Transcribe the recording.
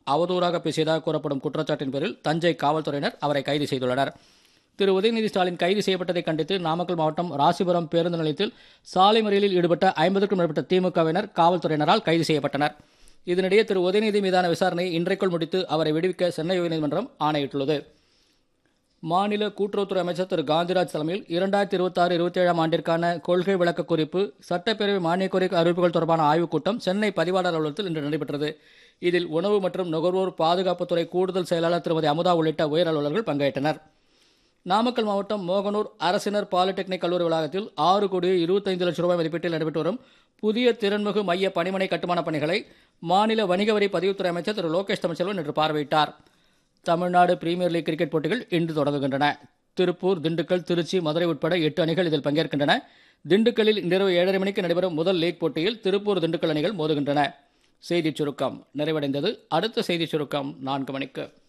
அவதூறாக பேசியதாக கூறப்படும் குற்றச்சாட்டின் பேரில் தஞ்சை காவல்துறையினர் அவரை கைது செய்துள்ளனர் திரு உதயநிதி ஸ்டாலின் கைது செய்யப்பட்டதை கண்டித்து நாமக்கல் மாவட்டம் ராசிபுரம் பேருந்து நிலையத்தில் சாலை மறியலில் ஈடுபட்ட ஐம்பதுக்கும் மேற்பட்ட திமுகவினர் காவல்துறையினரால் கைது செய்யப்பட்டனர் இதனிடையே திரு உதயநிதி மீதான விசாரணையை இன்றைக்குள் முடித்து அவரை விடுவிக்க சென்னை உயர்நீதிமன்றம் ஆணையிட்டுள்ளது மாநில கூட்டுறவுத்துறை அமைச்சர் திரு காந்திராஜ் தலைமையில் இரண்டாயிரத்தி இருபத்தாறு இருபத்தேழாம் ஆண்டிற்கான கொள்கை விளக்க குறிப்பு சட்டப்பேரவை மானியக் கோரிக்கை அறிவிப்புகள் தொடர்பான ஆய்வுக் கூட்டம் சென்னை பதிவாளர் அலுவலகத்தில் இன்று நடைபெற்றது இதில் உணவு மற்றும் நுகர்வோர் பாதுகாப்புத்துறை கூடுதல் செயலாளர் திருமதி அமுதா உள்ளிட்ட உயர் அலுவலர்கள் பங்கேற்றனர் நாமக்கல் மாவட்டம் மோகனூர் அரசினர் பாலிடெக்னிக் கல்லூரி வளாகத்தில் ஆறு கோடி இருபத்தைந்து லட்சம் ரூபாய் மதிப்பீட்டில் நடைபெற்று வரும் புதிய திறன்மிகு மைய பணிமனை கட்டுமானப் பணிகளை மாநில வணிக வரி பதிவுத்துறை அமைச்சர் திரு லோகேஷ் தமிழ்ச்செல்வன் இன்று பார்வையிட்டார் தமிழ்நாடு பிரீமியர் லீக் கிரிக்கெட் போட்டிகள் இன்று தொடங்குகின்றன திருப்பூர் திண்டுக்கல் திருச்சி மதுரை உட்பட எட்டு அணிகள் இதில் பங்கேற்கின்றன திண்டுக்கல்லில் இன்றிரவு ஏழரை மணிக்கு நடைபெறும் முதல் லீக் போட்டியில் திருப்பூர் திண்டுக்கல் அணிகள் மோதுகின்றன செய்திச் சுருக்கம் நிறைவடைந்தது அடுத்த செய்திச் சுருக்கம் நான்கு மணிக்கு